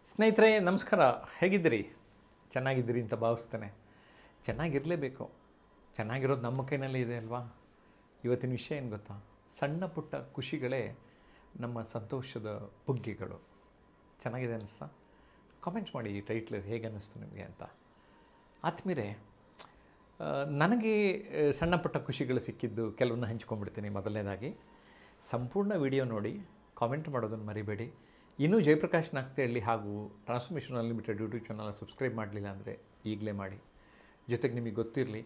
ಸ್ನೇಹಿತರೆ ನಮಸ್ಕಾರ ಹೇಗಿದ್ದೀರಿ ಚೆನ್ನಾಗಿದ್ದೀರಿ ಅಂತ ಭಾವಿಸ್ತೇನೆ ಚೆನ್ನಾಗಿರಲೇಬೇಕು ಚೆನ್ನಾಗಿರೋದು ನಮ್ಮ ಕೈನಲ್ಲೇ ಇದೆ ಅಲ್ವಾ ಇವತ್ತಿನ ವಿಷಯ ಏನು ಗೊತ್ತಾ ಸಣ್ಣ ಪುಟ್ಟ ಖುಷಿಗಳೇ ನಮ್ಮ ಸಂತೋಷದ ಬುಗ್ಗೆಗಳು ಚೆನ್ನಾಗಿದೆ ಅನ್ನಿಸ್ತಾ ಕಾಮೆಂಟ್ ಮಾಡಿ ಈ ಟೈಟ್ಲ್ ಹೇಗೆ ಅನ್ನಿಸ್ತು ನಿಮಗೆ ಅಂತ ಆತ್ಮೀರೆ ಆ, ನನಗೆ ಆ, ಸಣ್ಣ ಪುಟ್ಟ ಖುಷಿಗಳು ಸಿಕ್ಕಿದ್ದು ಕೆಲವನ್ನ ಹಂಚ್ಕೊಂಡ್ಬಿಡ್ತೀನಿ ಮೊದಲನೇದಾಗಿ ಸಂಪೂರ್ಣ ವಿಡಿಯೋ ನೋಡಿ ಕಾಮೆಂಟ್ ಮಾಡೋದನ್ನು ಮರಿಬೇಡಿ ಇನ್ನೂ ಜಯಪ್ರಕಾಶ್ ನಾಗ್ತೇಳಿ ಹಾಗೂ transformation unlimited YouTube channel subscribe ಮಾಡಲಿಲ್ಲ ಅಂದರೆ ಈಗಲೇ ಮಾಡಿ ಜೊತೆಗೆ ನಿಮಗೆ ಗೊತ್ತಿರಲಿ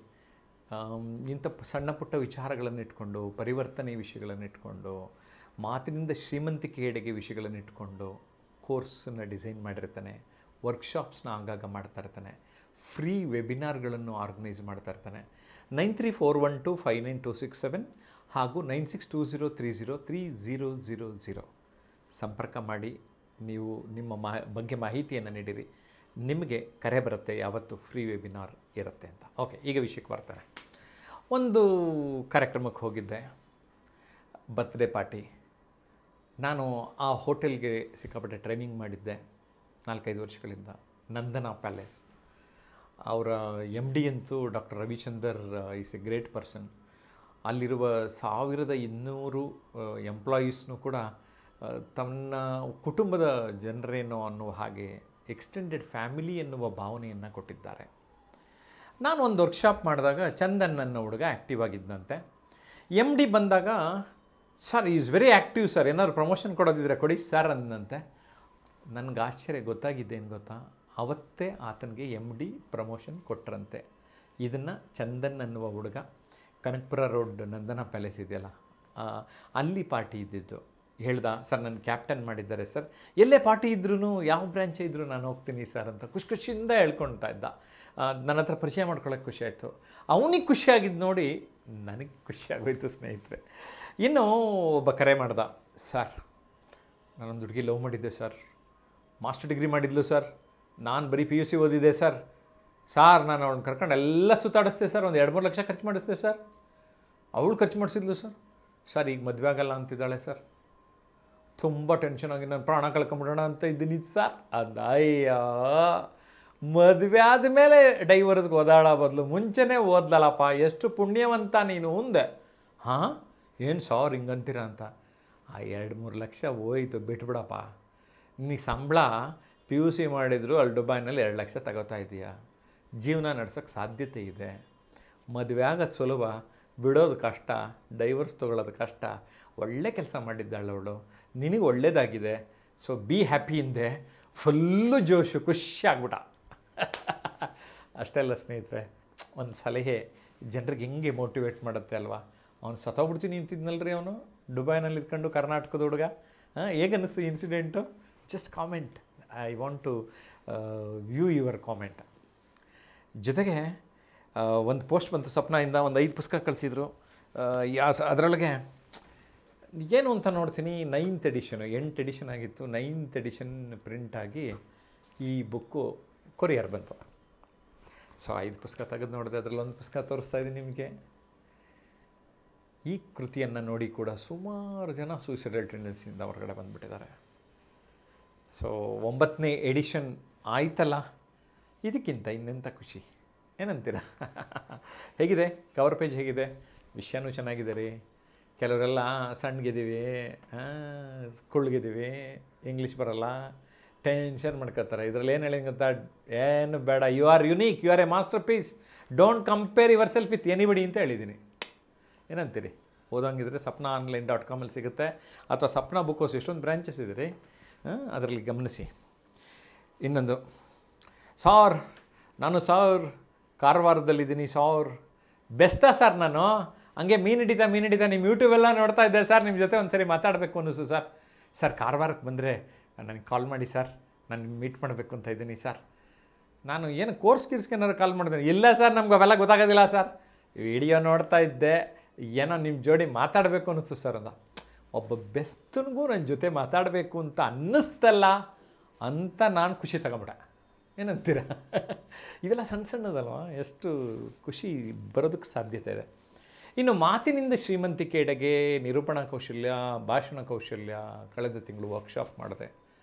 ಇಂಥ ಪ- ಸಣ್ಣ ಪುಟ್ಟ ವಿಚಾರಗಳನ್ನು ಇಟ್ಕೊಂಡು ಪರಿವರ್ತನೆ ವಿಷಯಗಳನ್ನು ಇಟ್ಕೊಂಡು ಮಾತಿನಿಂದ ಶ್ರೀಮಂತಿಕೆ ಎಡೆಗೆ ವಿಷಯಗಳನ್ನು ಇಟ್ಕೊಂಡು ಕೋರ್ಸನ್ನು ಡಿಸೈನ್ ಮಾಡಿರ್ತಾನೆ ವರ್ಕ್ಶಾಪ್ಸ್ನ ಆಗಾಗ ಮಾಡ್ತಾ ಇರ್ತಾನೆ ಫ್ರೀ ವೆಬಿನಾರ್ಗಳನ್ನು ಆರ್ಗನೈಸ್ ಮಾಡ್ತಾ ಇರ್ತಾನೆ nine three four one two five nine two six seven ಹಾಗೂ nine six two zero three zero three zero zero zero ಸಂಪರ್ಕ ಮಾಡಿ ನೀವು ನಿಮ್ಮ ಮಾ ಬಗ್ಗೆ ಮಾಹಿತಿಯನ್ನು ನೀಡಿರಿ ನಿಮಗೆ ಕರೆ ಬರುತ್ತೆ ಯಾವತ್ತು ಫ್ರೀ ವೆಬಿನಾರ್ ಇರುತ್ತೆ ಅಂತ ಓಕೆ ಈಗ ವಿಷಯಕ್ಕೆ ಬರ್ತಾರೆ ಒಂದು ಕಾರ್ಯಕ್ರಮಕ್ಕೆ ಹೋಗಿದ್ದೆ ಬರ್ತ್ಡೇ ಪಾರ್ಟಿ ನಾನು ಆ ಹೋಟೆಲ್ಗೆ ಸಿಕ್ಕಾಪಟ್ಟೆ ಟ್ರೈನಿಂಗ್ ಮಾಡಿದ್ದೆ ನಾಲ್ಕೈದು ವರ್ಷಗಳಿಂದ ನಂದನಾ ಪ್ಯಾಲೇಸ್ ಅವರ ಎಮ್ ಡಿ ಅಂತೂ doctor Ravichander is a great person ಅಲ್ಲಿರುವ ಸಾವಿರದ ಇನ್ನೂರು ಎಂಪ್ಲಾಯೀಸ್ನೂ ಕೂಡ ಆ, ತನ್ನ ಕುಟುಂಬದ ಜನರೇನೋ ಅನ್ನುವ ಹಾಗೆ ಎಕ್ಸ್ಟೆಂಡೆಡ್ ಫ್ಯಾಮಿಲಿ ಎನ್ನುವ ಭಾವನೆಯನ್ನು ಕೊಟ್ಟಿದ್ದಾರೆ ನಾನು ಒಂದು ವರ್ಕ್ಶಾಪ್ ಮಾಡಿದಾಗ ಚಂದನ್ ನನ್ನ ಹುಡುಗ ಆ್ಯಕ್ಟಿವ್ ಆಗಿದ್ದಂತೆ ಎಮ್ ಡಿ ಬಂದಾಗ sir is very active sir ಏನಾದ್ರು ಪ್ರಮೋಷನ್ ಕೊಡೋದಿದ್ರೆ ಕೊಡಿ ಸರ್ ಅಂದಂತೆ ನನಗೆ ಆಶ್ಚರ್ಯ ಗೊತ್ತಾಗಿದ್ದೇನು ಗೊತ್ತಾ ಅವತ್ತೇ ಆತನಿಗೆ ಎಮ್ ಡಿ ಪ್ರಮೋಷನ್ ಕೊಟ್ಟರಂತೆ ಇದನ್ನು ಚಂದನ್ ಅನ್ನುವ ಹುಡುಗ ಕನಕಪುರ ರೋಡ್ ನಂದನ ಪ್ಯಾಲೇಸ್ ಇದೆಯಲ್ಲ ಆ, ಅಲ್ಲಿ ಪಾರ್ಟಿ ಇದ್ದಿದ್ದು ಹೇಳ್ದ ಸರ್ ನನ್ನ ಕ್ಯಾಪ್ಟನ್ ಮಾಡಿದ್ದಾರೆ ಸರ್ ಎಲ್ಲೇ ಪಾರ್ಟಿ ಇದ್ರೂ ಯಾವ ಬ್ರ್ಯಾಂಚೇ ಇದ್ದರೂ ನಾನು ಹೋಗ್ತೀನಿ ಸರ್ ಅಂತ ಖುಷಿ ಖುಷಿಯಿಂದ ಹೇಳ್ಕೊಳ್ತಾ ಇದ್ದ ಆ, ನನ್ನ ಹತ್ರ ಪರಿಚಯ ಮಾಡ್ಕೊಳ್ಳೋಕೆ ಖುಷಿ ಆಯಿತು ಅವನಿಗೆ ಖುಷಿಯಾಗಿದ್ದು ನೋಡಿ ನನಗೆ ಖುಷಿಯಾಗೋಯ್ತು ಸ್ನೇಹಿತರೆ ಇನ್ನು ಒಬ್ಬ ಕರೆ ಮಾಡ್ದ ಸರ್ ನಾನೊಂದು ಹುಡುಗಿ ಲವ್ ಮಾಡಿದ್ದೆ ಸರ್ ಮಾಸ್ಟರ್ ಡಿಗ್ರಿ ಮಾಡಿದ್ಲು ಸರ್ ನಾನು ಬರೀ ಪಿ ಯು ಸಿ ಓದಿದ್ದೆ ಸರ್ ಸಾರ್ ನಾನು ಅವ್ಳನ್ನ ಕರ್ಕೊಂಡು ಎಲ್ಲ ಸುತ್ತಾಡಿಸ್ದೆ ಸರ್ ಒಂದು ಎರಡು ಮೂರು ಲಕ್ಷ ಖರ್ಚು ಮಾಡಿಸ್ದೆ ಸರ್ ಅವಳು ಖರ್ಚು ಮಾಡಿಸಿದ್ಲು ಸರ್ ಸರ್ ಈಗ ಮದುವೆ ಆಗಲ್ಲ ಅಂತಿದ್ದಾಳೆ ಸರ್ ತುಂಬ ಟೆನ್ಷನ್ ಆಗಿ ನಾನು ಪ್ರಾಣ ಕಳ್ಕೊಂಬಿಡೋಣ ಅಂತ ಇದ್ದೀನಿ ಸರ್ ಅಂದ ಅಯ್ಯ ಮದುವೆ ಆದಮೇಲೆ ಡೈವರ್ಸ್ಗೆ ಓದಾಳ ಬದಲು ಮುಂಚೆನೇ ಓದ್ಲಲ್ಲಪ್ಪ ಎಷ್ಟು ಪುಣ್ಯವಂತ ನೀನು ಮುಂದೆ ಹಾಂ ಏನು ಸಾವಿರ ಹಿಂಗಂತೀರ ಅಂತ ಆ ಎರಡು ಮೂರು ಲಕ್ಷ ಹೋಯ್ತು ಬಿಟ್ಬಿಡಪ್ಪ ನಿನಗೆ ಸಂಬಳ ಪಿ ಯು ಸಿ ಮಾಡಿದ್ರು ಅಲ್ಲಿ ದುಬೈನಲ್ಲಿ ಎರಡು ಲಕ್ಷ ತಗೋತಾ ಇದೀಯಾ ಜೀವನ ನಡ್ಸೋಕ್ಕೆ ಸಾಧ್ಯತೆ ಇದೆ ಮದುವೆ ಆಗೋದು ಸುಲಭ ಬಿಡೋದು ಕಷ್ಟ ಡೈವರ್ಸ್ ತೊಗೊಳೋದು ಕಷ್ಟ ಒಳ್ಳೆ ಕೆಲಸ ಮಾಡಿದ್ದಾಳೆ ಅವಳು ನಿನಗೆ ಒಳ್ಳೇದಾಗಿದೆ ಸೊ ಬಿ ಹ್ಯಾಪಿ ಹಿಂದೆ ಫುಲ್ಲು ಜೋಶು ಖುಷಿ ಆಗ್ಬಿಟ್ಟ ಅಷ್ಟೆಲ್ಲ ಸ್ನೇಹಿತರೆ ಒಂದು ಸಲಹೆ ಜನರಿಗೆ ಹೆಂಗೆ ಮೋಟಿವೇಟ್ ಮಾಡುತ್ತೆ ಅಲ್ವಾ ಅವ್ನು ಸತ್ತೋಗ್ಬಿಡ್ತೀನಿ ನಿಂತಿದ್ನಲ್ರಿ ಅವನು ದುಬೈನಲ್ಲಿ ಇದ್ಕೊಂಡು ಕರ್ನಾಟಕದ ಹುಡುಗ ಹಾಂ ಹೇಗನ್ನಿಸ್ತು incident just comment I want to view your comment ಜೊತೆಗೆ ಆ, ಒಂದು ಪೋಸ್ಟ್ ಬಂತು ಸ್ವಪ್ನದಿಂದ ಒಂದು ಐದು ಪುಸ್ತಕ ಕಳಿಸಿದ್ರು ಯಾ ಅದರೊಳಗೆ ಏನು ಅಂತ ನೋಡ್ತೀನಿ ನೈನ್ತ್ ಎಡಿಷನು ಎಂಟು ಎಡಿಷನ್ ಆಗಿತ್ತು ನೈನ್ತ್ ಎಡಿಷನ್ ಪ್ರಿಂಟ್ ಆಗಿ ಈ ಬುಕ್ಕು ಕೊರಿಯರ್ ಬಂತು ಸೊ ಐದು ಪುಸ್ತಕ ತೆಗೆದು ನೋಡಿದೆ ಅದರಲ್ಲಿ ಒಂದು ಪುಸ್ತಕ ತೋರಿಸ್ತಾ ಇದ್ದೀನಿ ನಿಮಗೆ ಈ ಕೃತಿಯನ್ನು ನೋಡಿ ಕೂಡ ಸುಮಾರು ಜನ ಸೂಸೈಡಲ್ ಟೆಂಡೆನ್ಸಿಯಿಂದ ಹೊರಗಡೆ ಬಂದುಬಿಟ್ಟಿದ್ದಾರೆ ಸೊ ಒಂಬತ್ತನೇ ಎಡಿಷನ್ ಆಯ್ತಲ್ಲ ಇದಕ್ಕಿಂತ ಇನ್ನೆಂಥ ಖುಷಿ ಏನಂತೀರ ಹೇಗಿದೆ ಕವರ್ ಪೇಜ್ ಹೇಗಿದೆ ವಿಷಯನೂ ಚೆನ್ನಾಗಿದೆ ರೀ ಕೆಲವರೆಲ್ಲ ಸಣ್ಣಗಿದ್ದೀವಿ ಕುಳ್ಗಿದ್ದೀವಿ ಇಂಗ್ಲೀಷ್ ಬರಲ್ಲ ಟೆನ್ಷನ್ ಮಾಡ್ಕೋತಾರೆ ಇದರಲ್ಲಿ ಏನು ಹೇಳಿ ಗೊತ್ತಾ ಏನು ಬೇಡ you are unique you are a masterpiece don't compare yourself with anybody ಅಂತ ಹೇಳಿದ್ದೀನಿ ಏನಂತೀರಿ ಓದೋಂಗಿದ್ರೆ ಸಪ್ನ ಆನ್ಲೈನ್ ಡಾಟ್ ಕಾಮಲ್ಲಿ ಸಿಗುತ್ತೆ ಅಥವಾ ಸಪ್ನ ಬುಕ್ ಹೌಸ್ ಎಷ್ಟೊಂದು ಬ್ರ್ಯಾಂಚಸ್ ಇದೆ ರೀ ಅದರಲ್ಲಿ ಗಮನಿಸಿ ಇನ್ನೊಂದು ಸಾರ್ ನಾನು ಸಾರ್ ಕಾರವಾರದಲ್ಲಿದ್ದೀನಿ ಸಾರ್ ಬೆಸ್ತಾ ಸರ್ ನಾನು ಹಂಗೆ ಮೀನು ಹಿಡಿತಾ ಮೀನು ಹಿಡಿತಾ ನಿಮ್ಮ ಯೂಟ್ಯೂಬೆಲ್ಲ ನೋಡ್ತಾ ಇದ್ದೆ ಸರ್ ನಿಮ್ಮ ಜೊತೆ ಒಂದು ಸರಿ ಮಾತಾಡಬೇಕು ಅನ್ನಿಸ್ತು ಸರ್ ಸರ್ ಕಾರವಾರಕ್ಕೆ ಬಂದರೆ ನನಗೆ ಕಾಲ್ ಮಾಡಿ ಸರ್ ನಾನು ಮೀಟ್ ಮಾಡಬೇಕು ಅಂತ ಇದ್ದೀನಿ ಸರ್ ನಾನು ಏನು ಕೋರ್ಸ್ ಗಿರ್ಸ್ಗೆ ಏನಾದ್ರು ಕಾಲ್ ಮಾಡಿದೆ ಇಲ್ಲ ಸರ್ ನಮ್ಗೆ ಅವೆಲ್ಲ ಗೊತ್ತಾಗೋದಿಲ್ಲ ಸರ್ ವಿಡಿಯೋ ನೋಡ್ತಾ ಇದ್ದೆ ಏನೋ ನಿಮ್ಮ ಜೋಡಿ ಮಾತಾಡಬೇಕು ಅನ್ನಿಸ್ತು ಸರ್ ಅಂದ ಒಬ್ಬ ಬೆಸ್ತನಿಗೂ ನನ್ನ ಜೊತೆ ಮಾತಾಡಬೇಕು ಅಂತ ಅನ್ನಿಸ್ತಲ್ಲ ಅಂತ ನಾನು ಖುಷಿ ತಗೊಂಬಿಟ್ಟೆ ಏನಂತೀರ ಇವೆಲ್ಲ ಸಣ್ಣ ಸಣ್ಣದಲ್ವಾ ಎಷ್ಟು ಖುಷಿ ಬರೋದಕ್ಕೆ ಸಾಧ್ಯತೆ ಇದೆ ಇನ್ನು ಮಾತಿನಿಂದ ಶ್ರೀಮಂತಿಕೆ ಎಡೆಗೆ ನಿರೂಪಣಾ ಕೌಶಲ್ಯ ಭಾಷಣ ಕೌಶಲ್ಯ ಕಳೆದ ತಿಂಗಳು ವರ್ಕ್ಶಾಪ್ ಮಾಡಿದೆ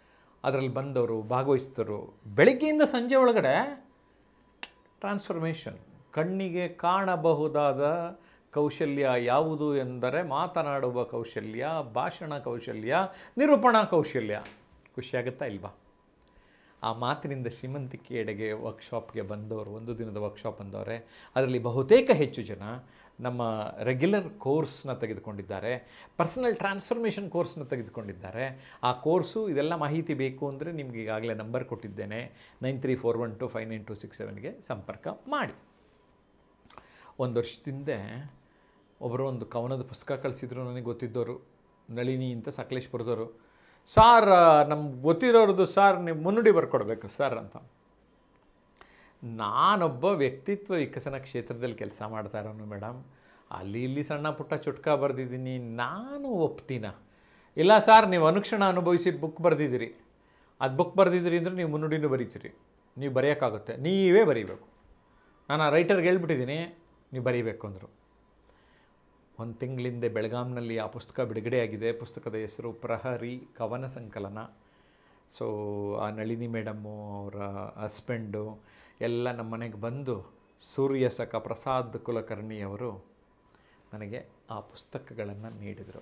ಅದರಲ್ಲಿ ಬಂದವರು ಭಾಗವಹಿಸಿದವರು ಬೆಳಗ್ಗೆಯಿಂದ ಸಂಜೆ ಒಳಗಡೆ ಟ್ರಾನ್ಸ್ಫರ್ಮೇಷನ್ ಕಣ್ಣಿಗೆ ಕಾಣಬಹುದಾದ ಕೌಶಲ್ಯ ಯಾವುದು ಎಂದರೆ ಮಾತನಾಡುವ ಕೌಶಲ್ಯ ಭಾಷಣ ಕೌಶಲ್ಯ ನಿರೂಪಣಾ ಕೌಶಲ್ಯ ಖುಷಿಯಾಗುತ್ತಾ ಇಲ್ವಾ ಆ ಮಾತಿನಿಂದ ಶ್ರೀಮಂತಿಕೆಯೆಡೆಗೆ ವರ್ಕ್ಶಾಪ್ಗೆ ಬಂದವರು ಒಂದು ದಿನದ ವರ್ಕ್ಶಾಪ್ ಬಂದವರೆ ಅದರಲ್ಲಿ ಬಹುತೇಕ ಹೆಚ್ಚು ಜನ ನಮ್ಮ ರೆಗ್ಯುಲರ್ ಕೋರ್ಸ್ನ ತೆಗೆದುಕೊಂಡಿದ್ದಾರೆ ಪರ್ಸನಲ್ ಟ್ರಾನ್ಸ್ಫರ್ಮೇಷನ್ ಕೋರ್ಸ್ನ ತೆಗೆದುಕೊಂಡಿದ್ದಾರೆ ಆ ಕೋರ್ಸು ಇದೆಲ್ಲ ಮಾಹಿತಿ ಬೇಕು ಅಂದರೆ ನಿಮ್ಗೆ ಈಗಾಗಲೇ ನಂಬರ್ ಕೊಟ್ಟಿದ್ದೇನೆ nine three four one two five nine two six ಸೆವೆನ್ಗೆ ಸಂಪರ್ಕ ಮಾಡಿ ಒಂದು ವರ್ಷದಿಂದ ಒಬ್ಬರು ಒಂದು ಕವನದ ಪುಸ್ತಕ ಕಳಿಸಿದ್ರು ನನಗೆ ಗೊತ್ತಿದ್ದವರು ನಳಿನಿ ಅಂತ ಸಕಲೇಶ್ಪುರದವರು ಸಾರ್ ನಮ್ಗೆ ಗೊತ್ತಿರೋರ್ದು ಸಾರ್ ನೀವು ಮುನ್ನುಡಿ ಬರ್ಕೊಡ್ಬೇಕು ಸರ್ ಅಂತ ನಾನೊಬ್ಬ ವ್ಯಕ್ತಿತ್ವ ವಿಕಸನ ಕ್ಷೇತ್ರದಲ್ಲಿ ಕೆಲಸ ಮಾಡ್ತಾ ಇರೋನು ಮೇಡಮ್ ಅಲ್ಲಿ ಇಲ್ಲಿ ಸಣ್ಣ ಪುಟ್ಟ ಚುಟ್ಕ ಬರೆದಿದ್ದೀನಿ ನಾನು ಒಪ್ತೀನ ಇಲ್ಲ ಸರ್ ನೀವು ಅನುಕ್ಷಣ ಅನುಭವಿಸಿದ ಬುಕ್ ಬರೆದಿದ್ದೀರಿ ಅದು ಬುಕ್ ಬರೆದಿದ್ದೀರಿ ಅಂದರೆ ನೀವು ಮುನ್ನುಡಿನೂ ಬರೀತೀರಿ ನೀವು ಬರೆಯೋಕ್ಕಾಗುತ್ತೆ ನೀವೇ ಬರೀಬೇಕು ನಾನು ಆ ರೈಟರ್ಗೆ ಹೇಳ್ಬಿಟ್ಟಿದ್ದೀನಿ ನೀವು ಬರೀಬೇಕು ಅಂದರು ಒಂದು ತಿಂಗಳಿಂದ ಬೆಳಗಾಂನಲ್ಲಿ ಆ ಪುಸ್ತಕ ಬಿಡುಗಡೆಯಾಗಿದೆ ಪುಸ್ತಕದ ಹೆಸರು ಪ್ರಹರಿ ಕವನ ಸಂಕಲನ ಸೊ ಆ ನಳಿನಿ ಮೇಡಮ್ಮು ಅವರ ಹಸ್ಬೆಂಡು ಎಲ್ಲ ನಮ್ಮ ಮನೆಗೆ ಬಂದು ಸೂರ್ಯ ಸಕ ಪ್ರಸಾದ್ ಕುಲಕರ್ಣಿ ಅವರು ನನಗೆ ಆ ಪುಸ್ತಕಗಳನ್ನು ನೀಡಿದರು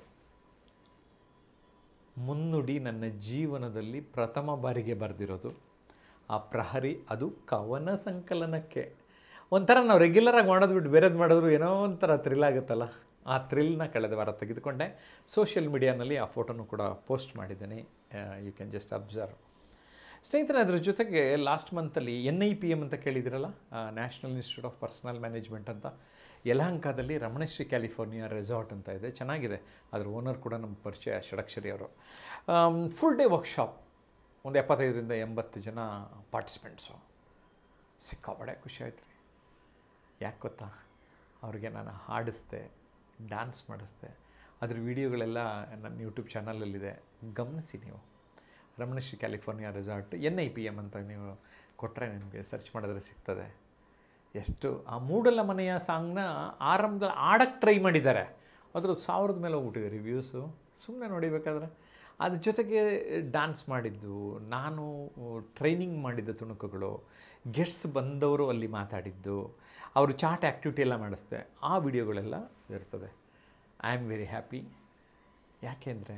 ಮುನ್ನುಡಿ ನನ್ನ ಜೀವನದಲ್ಲಿ ಪ್ರಥಮ ಬಾರಿಗೆ ಬರೆದಿರೋದು ಆ ಪ್ರಹರಿ ಅದು ಕವನ ಸಂಕಲನಕ್ಕೆ ಒಂಥರ ನಾವು ರೆಗ್ಯುಲರಾಗಿ ಮಾಡೋದು ಬಿಟ್ಟು ಬೇರೆದು ಮಾಡಿದ್ರು ಏನೋ ಒಂಥರ ಥ್ರಿಲ್ ಆಗುತ್ತಲ್ಲ ಆ ಥ್ರಿಲ್ನ ಕಳೆದ ವಾರ ತೆಗೆದುಕೊಂಡೆ ಸೋಷಿಯಲ್ ಮೀಡಿಯಾನಲ್ಲಿ ಆ ಫೋಟೋನು ಕೂಡ ಪೋಸ್ಟ್ ಮಾಡಿದ್ದೀನಿ ಯು ಕ್ಯಾನ್ ಜಸ್ಟ್ ಅಬ್ಸರ್ವ್ ಸ್ನೇಹಿತರೆ ಅದ್ರ ಜೊತೆಗೆ ಲಾಸ್ಟ್ ಮಂತಲ್ಲಿ ಎನ್ ಐ ಪಿ ಎಮ್ ಅಂತ ಕೇಳಿದಿರಲ್ಲ national institute of personnel management ಅಂತ ಯಲಹಂಕದಲ್ಲಿ ರಮಣಶ್ರೀ ಕ್ಯಾಲಿಫೋರ್ನಿಯಾ ರೆಸಾರ್ಟ್ ಅಂತ ಇದೆ ಚೆನ್ನಾಗಿದೆ ಅದ್ರ ಓನರ್ ಕೂಡ ನಮ್ಮ ಪರಿಚಯ ಷಡಕ್ಷರಿ ಅವರು ಫುಲ್ ಡೇ ವರ್ಕ್ಶಾಪ್ ಒಂದು ಎಪ್ಪತ್ತೈದರಿಂದ ಎಂಬತ್ತು ಜನ ಪಾರ್ಟಿಸಿಪೆಂಟ್ಸು ಸಿಕ್ಕಾಪಡೆ ಖುಷಿ ಆಯ್ತು ರೀ ಯಾಕೆ ಗೊತ್ತಾ ಅವ್ರಿಗೆ ನಾನು ಹಾಡಿಸ್ದೆ ಡ್ಯಾನ್ಸ್ ಮಾಡಿಸ್ದೆ ಅದ್ರ ವೀಡಿಯೋಗಳೆಲ್ಲ ನನ್ನ ಯೂಟ್ಯೂಬ್ ಚಾನಲಲ್ಲಿದೆ ಗಮನಿಸಿ ನೀವು Ramanashree California resort N I P M ಅಂತ ನೀವು ಕೊಟ್ಟರೆ ನಿಮಗೆ ಸರ್ಚ್ ಮಾಡಿದ್ರೆ ಸಿಗ್ತದೆ ಎಷ್ಟು ಆ ಮೂಡಲ ಮನೆಯ ಸಾಂಗ್ನ ಆರಂಭದಲ್ಲಿ ಆಡಕ್ಕೆ ಟ್ರೈ ಮಾಡಿದ್ದಾರೆ ಅದ್ರ ಸಾವಿರದ ಮೇಲೆ ಹೋಗ್ಬಿಟ್ಟಿದೆ ರಿವ್ಯೂಸು ಸುಮ್ಮನೆ ನೋಡಿಬೇಕಾದ್ರೆ ಅದ್ರ ಜೊತೆಗೆ ಡ್ಯಾನ್ಸ್ ಮಾಡಿದ್ದು ನಾನು ಟ್ರೈನಿಂಗ್ ಮಾಡಿದ್ದ ತುಣುಕುಗಳು ಗೆಟ್ಸ್ ಬಂದವರು ಅಲ್ಲಿ ಮಾತಾಡಿದ್ದು ಅವರು ಚಾಟ್ ಆ್ಯಕ್ಟಿವಿಟಿ ಎಲ್ಲ ಮಾಡಿಸ್ದೆ ಆ ವಿಡಿಯೋಗಳೆಲ್ಲ ಇರ್ತದೆ ಐ ಆಮ್ ವೆರಿ ಹ್ಯಾಪಿ ಯಾಕೆಂದರೆ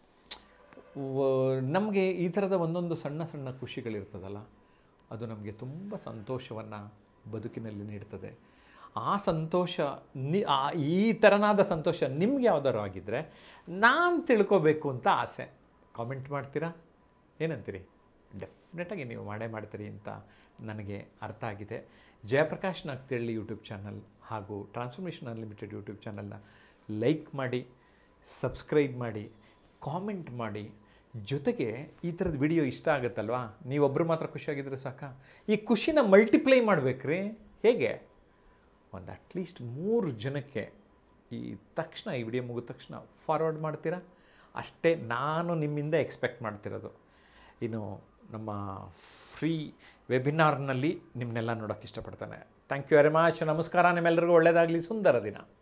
ನಮಗೆ ಈ ಥರದ ಒಂದೊಂದು ಸಣ್ಣ ಸಣ್ಣ ಖುಷಿಗಳಿರ್ತದಲ್ಲ ಅದು ನಮಗೆ ತುಂಬ ಸಂತೋಷವನ್ನು ಬದುಕಿನಲ್ಲಿ ನೀಡ್ತದೆ ಆ ಸಂತೋಷ ನಿ ಆ ಈ ಥರನಾದ ಸಂತೋಷ ನಿಮ್ಗೆ ಯಾವ್ದಾರು ಆಗಿದ್ದರೆ ನಾನು ತಿಳ್ಕೊಬೇಕು ಅಂತ ಆಸೆ ಕಾಮೆಂಟ್ ಮಾಡ್ತೀರಾ ಏನಂತೀರಿ ಡೆಫಿನೆಟಾಗಿ ನೀವು ಮಾಡೇ ಮಾಡ್ತೀರಿ ಅಂತ ನನಗೆ ಅರ್ಥ ಆಗಿದೆ ಜಯಪ್ರಕಾಶ್ ನಾಗ್ತಿಳ್ಳಿ ಯೂಟ್ಯೂಬ್ ಚಾನಲ್ ಹಾಗೂ ಟ್ರಾನ್ಸ್ಫರ್ಮೇಷನ್ ಅನ್ಲಿಮಿಟೆಡ್ ಯೂಟ್ಯೂಬ್ ಚಾನಲ್ನ ಲೈಕ್ ಮಾಡಿ ಸಬ್ಸ್ಕ್ರೈಬ್ ಮಾಡಿ ಕಾಮೆಂಟ್ ಮಾಡಿ ಜೊತೆಗೆ ಈ ಥರದ ವಿಡಿಯೋ ಇಷ್ಟ ಆಗುತ್ತಲ್ವಾ ನೀವೊಬ್ಬರು ಮಾತ್ರ ಖುಷಿಯಾಗಿದ್ರೆ ಸಾಕ ಈ ಖುಷಿನ ಮಲ್ಟಿಪ್ಲೈ ಮಾಡಬೇಕ್ರಿ ಹೇಗೆ ಒಂದು ಅಟ್ಲೀಸ್ಟ್ ಮೂರು ಜನಕ್ಕೆ ಈ ತಕ್ಷಣ ಈ ವಿಡಿಯೋ ಮುಗಿದ ತಕ್ಷಣ ಫಾರ್ವರ್ಡ್ ಮಾಡ್ತೀರಾ ಅಷ್ಟೇ ನಾನು ನಿಮ್ಮಿಂದ ಎಕ್ಸ್ಪೆಕ್ಟ್ ಮಾಡ್ತಿರೋದು ಇನ್ನು ನಮ್ಮ ಫ್ರೀ ವೆಬಿನಾರ್ನಲ್ಲಿ ನಿಮ್ಮನ್ನೆಲ್ಲ ನೋಡೋಕ್ಕೆ ಇಷ್ಟಪಡ್ತಾನೆ ಥ್ಯಾಂಕ್ ಯು ವೆರಿ ಮಚ್ ನಮಸ್ಕಾರ ನಿಮ್ಮೆಲ್ಲರಿಗೂ ಒಳ್ಳೆಯದಾಗಲಿ ಸುಂದರ ದಿನ